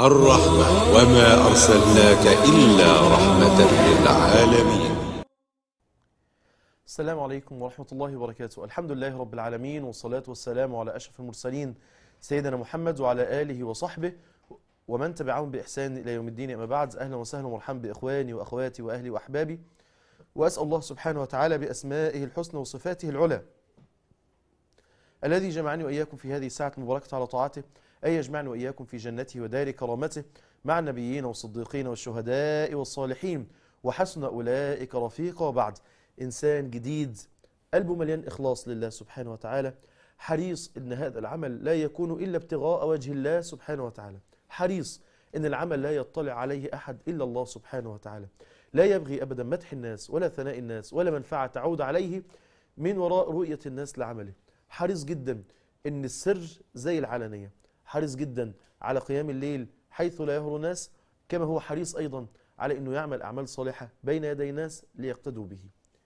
الرحمة وما أرسلناك إلا رحمة للعالمين السلام عليكم ورحمة الله وبركاته الحمد لله رب العالمين والصلاة والسلام على أشرف المرسلين سيدنا محمد وعلى آله وصحبه ومن تبعهم بإحسان إلى يوم الدين أما بعد أهلا وسهلا ومرحبا بإخواني وأخواتي وأهلي وأحبابي وأسأل الله سبحانه وتعالى بأسمائه الحسنى وصفاته العلى الذي جمعني وإياكم في هذه الساعة المباركة على طاعته أن يجمعني وإياكم في جنته ودار كرامته مع النبيين والصديقين والشهداء والصالحين وحسن أولئك رفيقا وبعد إنسان جديد قلبه مليان إخلاص لله سبحانه وتعالى حريص إن هذا العمل لا يكون إلا ابتغاء وجه الله سبحانه وتعالى حريص إن العمل لا يطلع عليه أحد إلا الله سبحانه وتعالى لا يبغي أبدا مدح الناس ولا ثناء الناس ولا منفعة تعود عليه من وراء رؤية الناس لعمله حريص جدا إن السر زي العلانية حريص جدا على قيام الليل حيث لا يهر الناس كما هو حريص أيضا على أنه يعمل أعمال صالحة بين يدي الناس ليقتدوا به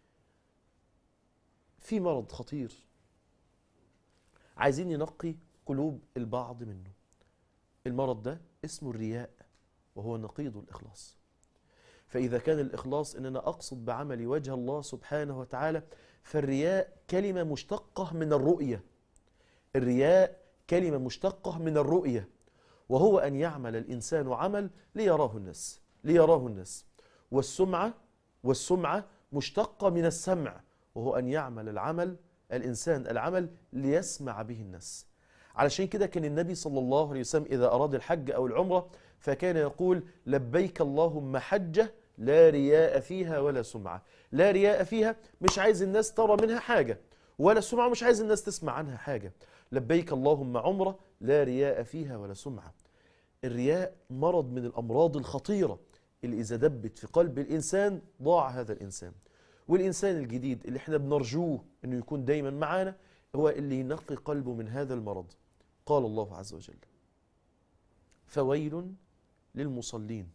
في مرض خطير عايزين ينقي قلوب البعض منه المرض ده اسمه الرياء وهو نقيض الإخلاص فإذا كان الإخلاص إن أنا أقصد بعملي وجه الله سبحانه وتعالى فالرياء كلمة مشتقة من الرؤية الرياء كلمة مشتقة من الرؤية وهو أن يعمل الإنسان عمل ليراه الناس ليراه الناس والسمعة والسمعة مشتقة من السمع وهو أن يعمل العمل الإنسان العمل ليسمع به الناس علشان كده كان النبي صلى الله عليه وسلم إذا أراد الحج أو العمرة فكان يقول لبيك اللهم حجة لا رياء فيها ولا سمعة لا رياء فيها مش عايز الناس ترى منها حاجة ولا سمعة مش عايز الناس تسمع عنها حاجة لبيك اللهم عمرة لا رياء فيها ولا سمعة الرياء مرض من الأمراض الخطيرة اللي إذا دبت في قلب الإنسان ضاع هذا الإنسان والإنسان الجديد اللي احنا بنرجوه أنه يكون دايما معانا هو اللي ينقي قلبه من هذا المرض قال الله عز وجل فويل للمصلين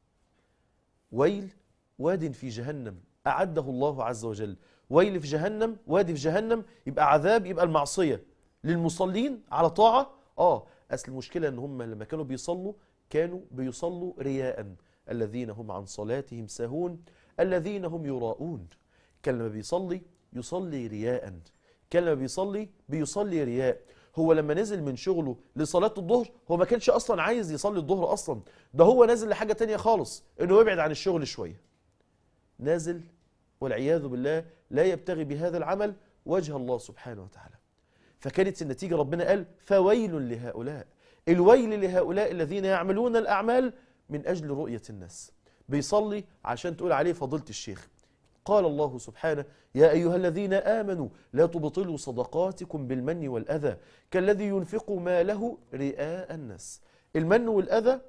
ويل واد في جهنم أعده الله عز وجل ويل في جهنم وادي في جهنم يبقى عذاب يبقى المعصية للمصلين على طاعة آه أصل المشكلة أن هم لما كانوا بيصلوا كانوا بيصلوا رياء الذين هم عن صلاتهم ساهون الذين هم يراءون كان لما بيصلي يصلي رياء كان لما بيصلي بيصلي رياء هو لما نزل من شغله لصلاة الظهر هو ما كانش أصلا عايز يصلي الظهر أصلا ده هو نازل لحاجة تانية خالص إنه يبعد عن الشغل شوية نازل والعياذ بالله لا يبتغي بهذا العمل وجه الله سبحانه وتعالى فكانت النتيجة ربنا قال فويل لهؤلاء الويل لهؤلاء الذين يعملون الأعمال من أجل رؤية الناس بيصلي عشان تقول عليه فضيلة الشيخ قال الله سبحانه يا أيها الذين آمنوا لا تبطلوا صدقاتكم بالمن والأذى كالذي ينفق ماله رئاء الناس المن والأذى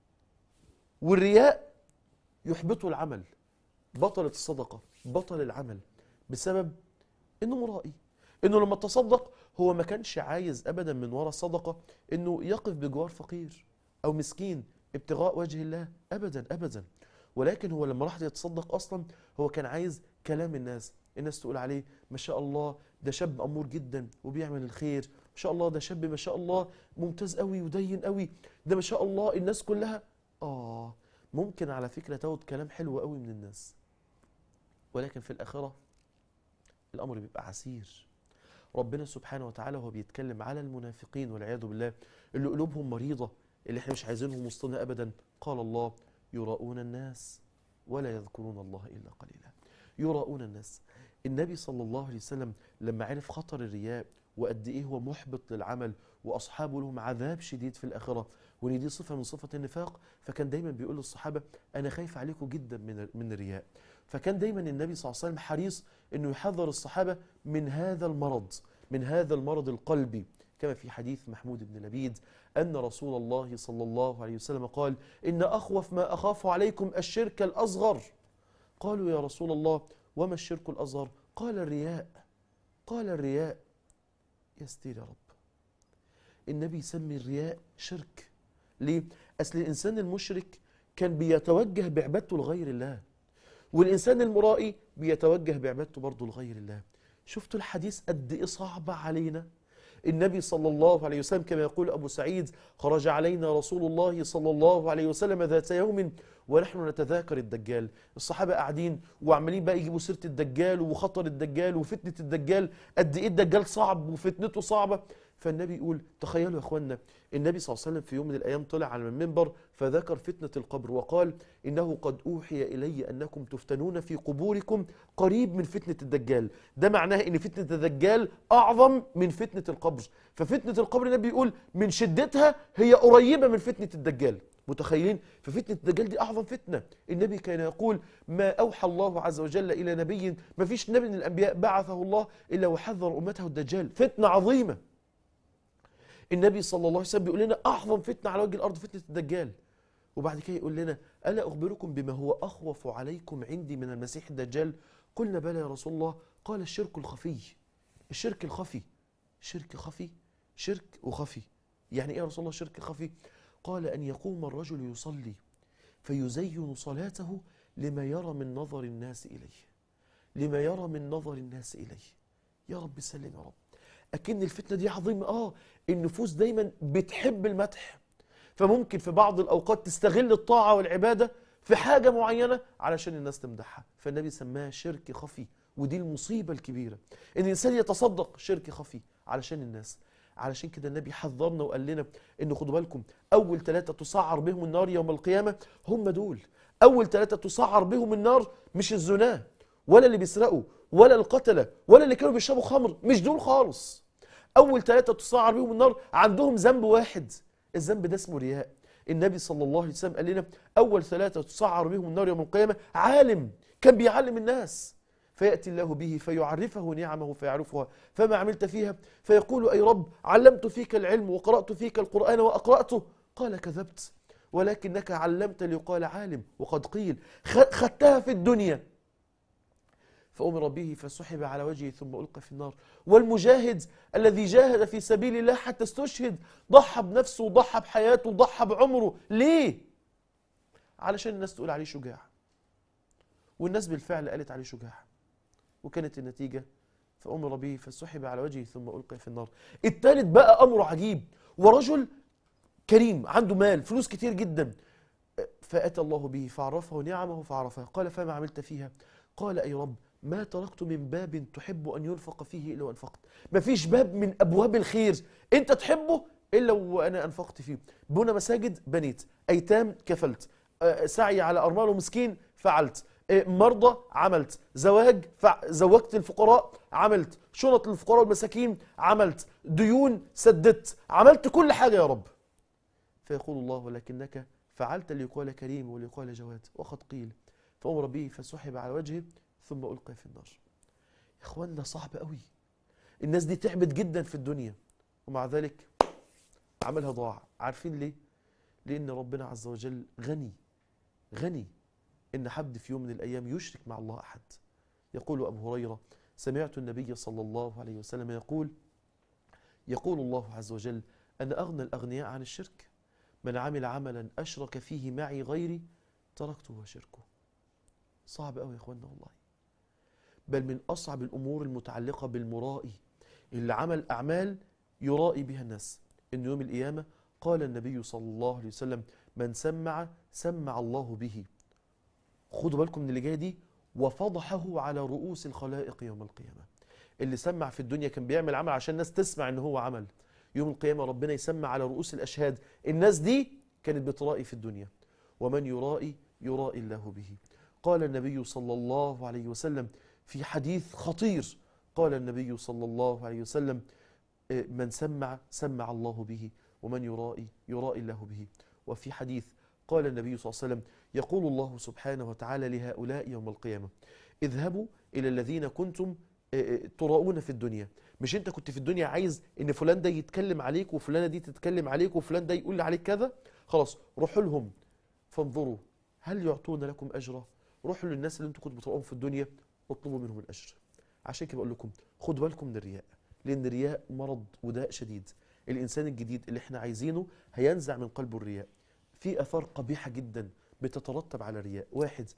والرياء يحبطوا العمل بطلت الصدقة بطل العمل بسبب انه مرائي انه لما تصدق هو ما كانش عايز ابدا من وراء الصدقة انه يقف بجوار فقير او مسكين ابتغاء وجه الله ابدا ابدا ولكن هو لما راح يتصدق اصلا هو كان عايز كلام الناس الناس تقول عليه ما شاء الله ده شاب امور جدا وبيعمل الخير ما شاء الله ده شاب ما شاء الله ممتاز قوي ودين قوي ده ما شاء الله الناس كلها اه ممكن على فكرة تاخد كلام حلو قوي من الناس ولكن في الآخرة الأمر بيبقى عسير ربنا سبحانه وتعالى وهو بيتكلم على المنافقين والعياذ بالله اللي قلوبهم مريضة اللي احنا مش عايزينهم وسطنا أبدا قال الله يراؤون الناس ولا يذكرون الله إلا قليلا يراؤون الناس النبي صلى الله عليه وسلم لما عرف خطر الرياء وقد ايه هو محبط للعمل واصحابه لهم عذاب شديد في الاخره وان دي صفه من صفه النفاق فكان دايما بيقول للصحابه انا خايف عليكم جدا من من الرياء فكان دايما النبي صلى الله عليه وسلم حريص انه يحذر الصحابه من هذا المرض من هذا المرض القلبي كما في حديث محمود بن لبيد أن رسول الله صلى الله عليه وسلم قال إن أخوف ما أخاف عليكم الشرك الأصغر قالوا يا رسول الله وما الشرك الأصغر قال الرياء قال الرياء يستير يا رب النبي يسمي الرياء شرك ليه؟ أصل الإنسان المشرك كان بيتوجه بعبادته لغير الله والإنسان المرائي بيتوجه بعبادته برضه لغير الله شفتوا الحديث قد إيه صعب علينا النبي صلى الله عليه وسلم كما يقول أبو سعيد خرج علينا رسول الله صلى الله عليه وسلم ذات يوم ونحن نتذاكر الدجال الصحابة قاعدين وعمالين بقى يجيبوا سيرة الدجال وخطر الدجال وفتنة الدجال قد إيه الدجال صعب وفتنته صعبة فالنبي يقول تخيلوا يا اخوانا النبي صلى الله عليه وسلم في يوم من الايام طلع على المنبر فذكر فتنه القبر وقال انه قد اوحي الي انكم تفتنون في قبوركم قريب من فتنه الدجال ده معناه ان فتنه الدجال اعظم من فتنه القبر ففتنه القبر النبي يقول من شدتها هي قريبه من فتنه الدجال متخيلين ففتنه الدجال دي اعظم فتنه النبي كان يقول ما اوحى الله عز وجل الى نبي ما فيش نبي من الانبياء بعثه الله الا وحذر امته الدجال فتنه عظيمه النبي صلى الله عليه وسلم بيقول لنا اعظم فتنه على وجه الارض فتنه الدجال وبعد كده يقول لنا الا اخبركم بما هو اخوف عليكم عندي من المسيح الدجال قلنا بلى يا رسول الله قال الشرك الخفي الشرك الخفي شرك خفي شرك وخفي يعني ايه يا رسول الله شرك خفي قال ان يقوم الرجل يصلي فيزين صلاته لما يرى من نظر الناس اليه لما يرى من نظر الناس اليه يا رب سلم يا رب اكن الفتنه دي عظيمه اه النفوس دايما بتحب المدح فممكن في بعض الاوقات تستغل الطاعه والعباده في حاجه معينه علشان الناس تمدحها فالنبي سماها شرك خفي ودي المصيبه الكبيره ان الانسان يتصدق شرك خفي علشان الناس علشان كده النبي حذرنا وقال لنا ان خدوا بالكم اول ثلاثه تسعر بهم النار يوم القيامه هم دول اول ثلاثه تسعر بهم النار مش الزناه ولا اللي بيسرقوا ولا القتله ولا اللي كانوا بيشربوا خمر مش دول خالص اول ثلاثه تسعر بهم النار عندهم ذنب واحد الذنب ده اسمه رياء النبي صلى الله عليه وسلم قال لنا اول ثلاثه تسعر بهم النار يوم القيامه عالم كان بيعلم الناس فياتي الله به فيعرفه نعمه فيعرفها فما عملت فيها فيقول اي رب علمت فيك العلم وقرات فيك القران واقراته قال كذبت ولكنك علمت ليقال عالم وقد قيل خدتها في الدنيا فأمر به فسحب على وجهه ثم ألقى في النار والمجاهد الذي جاهد في سبيل الله حتى استشهد ضحى بنفسه وضحى بحياته وضحى بعمره ليه؟ علشان الناس تقول عليه شجاع والناس بالفعل قالت عليه شجاع وكانت النتيجة فأمر به فسحب على وجهه ثم ألقى في النار الثالث بقى أمره عجيب ورجل كريم عنده مال فلوس كتير جدا فأتى الله به فعرفه نعمه فعرفها قال فما عملت فيها قال أي رب ما تركت من باب تحب أن ينفق فيه إلا وأنفقت ما فيش باب من أبواب الخير أنت تحبه إلا وأنا أنفقت فيه بنى مساجد بنيت أيتام كفلت سعي على أرمال ومسكين فعلت مرضى عملت زواج زوجت الفقراء عملت شنط للفقراء والمساكين عملت ديون سددت عملت كل حاجة يا رب فيقول الله ولكنك فعلت ليقال كريم وليقال جواد وقد قيل فأمر به فسحب على وجهه ثم ألقي في النار يا إخواننا صعب قوي الناس دي تعبت جدا في الدنيا ومع ذلك عملها ضاع عارفين ليه؟ لأن ربنا عز وجل غني غني إن حد في يوم من الأيام يشرك مع الله أحد يقول أبو هريرة سمعت النبي صلى الله عليه وسلم يقول يقول الله عز وجل أنا أغنى الأغنياء عن الشرك من عمل عملا أشرك فيه معي غيري تركته وشركه صعب قوي يا اخوانا والله بل من اصعب الامور المتعلقه بالمرائي اللي عمل اعمال يرائي بها الناس ان يوم القيامه قال النبي صلى الله عليه وسلم من سمع سمع الله به خدوا بالكم من اللي جايه دي وفضحه على رؤوس الخلائق يوم القيامه اللي سمع في الدنيا كان بيعمل عمل عشان الناس تسمع ان هو عمل يوم القيامه ربنا يسمع على رؤوس الاشهاد الناس دي كانت بترائي في الدنيا ومن يرائي يرائي الله به قال النبي صلى الله عليه وسلم في حديث خطير قال النبي صلى الله عليه وسلم من سمع سمع الله به ومن يرائي يرائي الله به وفي حديث قال النبي صلى الله عليه وسلم يقول الله سبحانه وتعالى لهؤلاء يوم القيامة اذهبوا إلى الذين كنتم تراؤون في الدنيا مش انت كنت في الدنيا عايز ان فلان ده يتكلم عليك وفلانة دي تتكلم عليك وفلان ده يقول عليك كذا خلاص روحوا لهم فانظروا هل يعطون لكم أجرا روحوا للناس اللي انتوا كنتوا بتراؤوهم في الدنيا واطلبوا منهم الأجر عشان كده بقول لكم خدوا بالكم من الرياء لأن الرياء مرض وداء شديد الإنسان الجديد اللي احنا عايزينه هينزع من قلبه الرياء في آثار قبيحة جدا بتترتب على الرياء واحد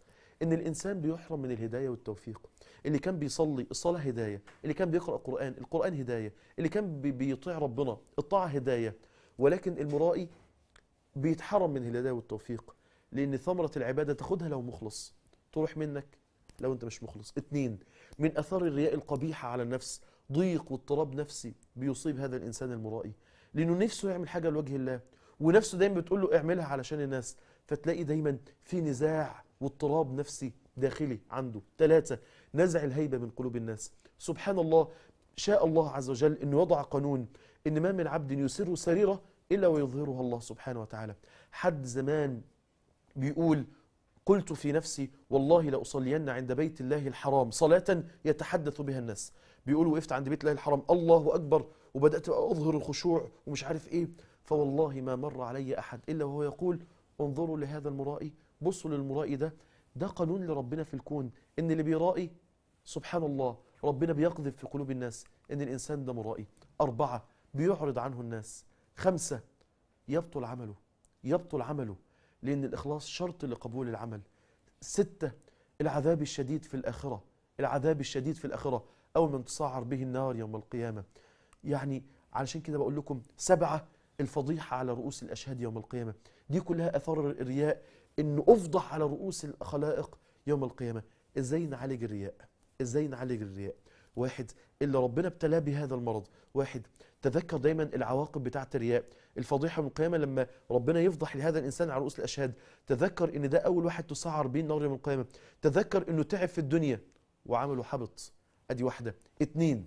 ان الانسان بيحرم من الهدايه والتوفيق اللي كان بيصلي الصلاه هدايه اللي كان بيقرا قران القران هدايه اللي كان بي- بيطيع ربنا الطاعه هدايه ولكن المرائي بيتحرم من الهدايه والتوفيق لان ثمره العباده تاخدها لو مخلص تروح منك لو انت مش مخلص اتنين من اثار الرياء القبيحه على النفس ضيق واضطراب نفسي بيصيب هذا الانسان المرائي لانه نفسه يعمل حاجه لوجه الله ونفسه دايما بتقول له اعملها علشان الناس فتلاقي دايما في نزاع واضطراب نفسي داخلي عنده ثلاثة نزع الهيبة من قلوب الناس سبحان الله شاء الله عز وجل أنه يضع قانون أن ما من عبد يسر سريرة إلا ويظهرها الله سبحانه وتعالى حد زمان بيقول قلت في نفسي والله لأصلين عند بيت الله الحرام صلاة يتحدث بها الناس بيقول وقفت عند بيت الله الحرام الله أكبر وبدأت بقى أظهر الخشوع ومش عارف إيه فوالله ما مر علي أحد إلا وهو يقول انظروا لهذا المرائي بصوا للمرائي ده ده قانون لربنا في الكون إن اللي بيرائي سبحان الله ربنا بيقذف في قلوب الناس إن الإنسان ده مرائي أربعة بيعرض عنه الناس خمسة يبطل عمله يبطل عمله لأن الإخلاص شرط لقبول العمل ستة العذاب الشديد في الآخرة العذاب الشديد في الآخرة أول من تصعر به النار يوم القيامة يعني علشان كده بقول لكم سبعة الفضيحة على رؤوس الأشهاد يوم القيامة دي كلها أثار الرياء إنه أفضح على رؤوس الخلائق يوم القيامة إزاي نعالج الرياء إزاي نعالج الرياء واحد اللي ربنا ابتلاه بهذا المرض واحد تذكر دايما العواقب بتاعة الرياء الفضيحة من القيامة لما ربنا يفضح لهذا الإنسان على رؤوس الأشهاد تذكر إن ده أول واحد تسعر به النار يوم القيامة تذكر إنه تعب في الدنيا وعمله حبط أدي واحدة اتنين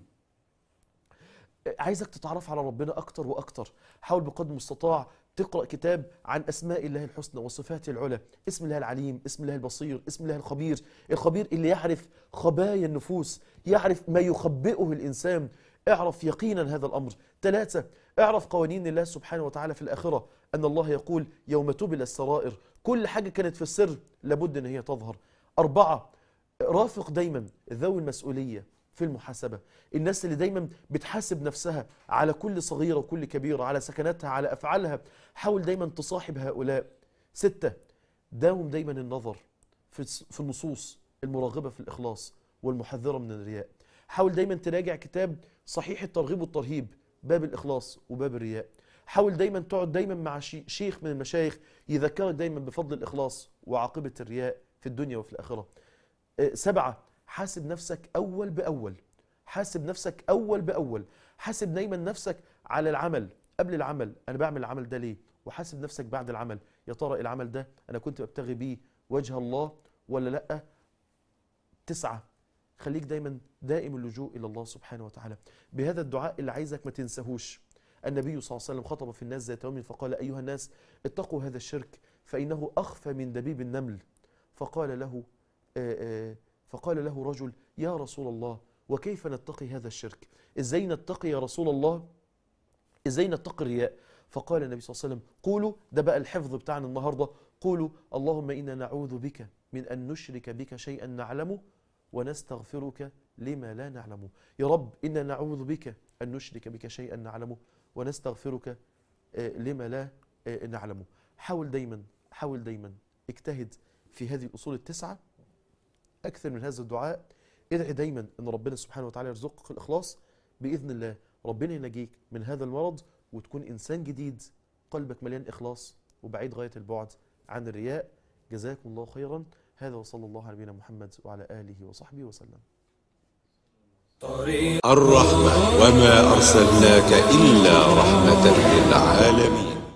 عايزك تتعرف على ربنا أكتر وأكتر حاول بقدر المستطاع تقرأ كتاب عن أسماء الله الحسنى وصفاته العلى اسم الله العليم اسم الله البصير اسم الله الخبير الخبير اللي يعرف خبايا النفوس يعرف ما يخبئه الإنسان اعرف يقينا هذا الأمر ثلاثة اعرف قوانين الله سبحانه وتعالى في الآخرة أن الله يقول يوم تبل السرائر كل حاجة كانت في السر لابد أن هي تظهر أربعة رافق دايما ذوي المسؤولية في المحاسبة الناس اللي دايما بتحاسب نفسها على كل صغيرة وكل كبيرة على سكناتها على أفعالها حاول دايما تصاحب هؤلاء ستة داوم دايما النظر في في النصوص المراغبة في الإخلاص والمحذرة من الرياء حاول دايما تراجع كتاب صحيح الترغيب والترهيب باب الإخلاص وباب الرياء حاول دايما تقعد دايما مع شي- شيخ من المشايخ يذكرك دايما بفضل الإخلاص وعاقبة الرياء في الدنيا وفي الآخرة آه، سبعة حاسب نفسك أول بأول حاسب نفسك أول بأول حاسب دايما نفسك على العمل قبل العمل أنا بعمل العمل ده ليه وحاسب نفسك بعد العمل يا ترى العمل ده أنا كنت ببتغي بيه وجه الله ولا لأ تسعة خليك دايما دائم اللجوء إلى الله سبحانه وتعالى بهذا الدعاء اللي عايزك ما تنساهوش النبي صلى الله عليه وسلم خطب في الناس ذات يوم فقال أيها الناس اتقوا هذا الشرك فإنه أخفى من دبيب النمل فقال له آه، آه، فقال له رجل يا رسول الله وكيف نتقي هذا الشرك ازاي نتقي يا رسول الله ازاي نتقي الرياء فقال النبي صلى الله عليه وسلم قولوا ده بقى الحفظ بتاعنا النهارده قولوا اللهم انا نعوذ بك من ان نشرك بك شيئا نعلمه ونستغفرك لما لا نعلمه يا رب انا نعوذ بك ان نشرك بك شيئا نعلمه ونستغفرك آه، لما لا آه، نعلمه حاول دايما حاول دايما اجتهد في هذه الاصول التسعه اكثر من هذا الدعاء ادعي دايما ان ربنا سبحانه وتعالى يرزقك الاخلاص باذن الله ربنا ينجيك من هذا المرض وتكون انسان جديد قلبك مليان اخلاص وبعيد غايه البعد عن الرياء جزاكم الله خيرا هذا وصلى الله على نبينا محمد وعلى اله وصحبه وسلم الرحمة وما أرسلناك إلا رحمة للعالمين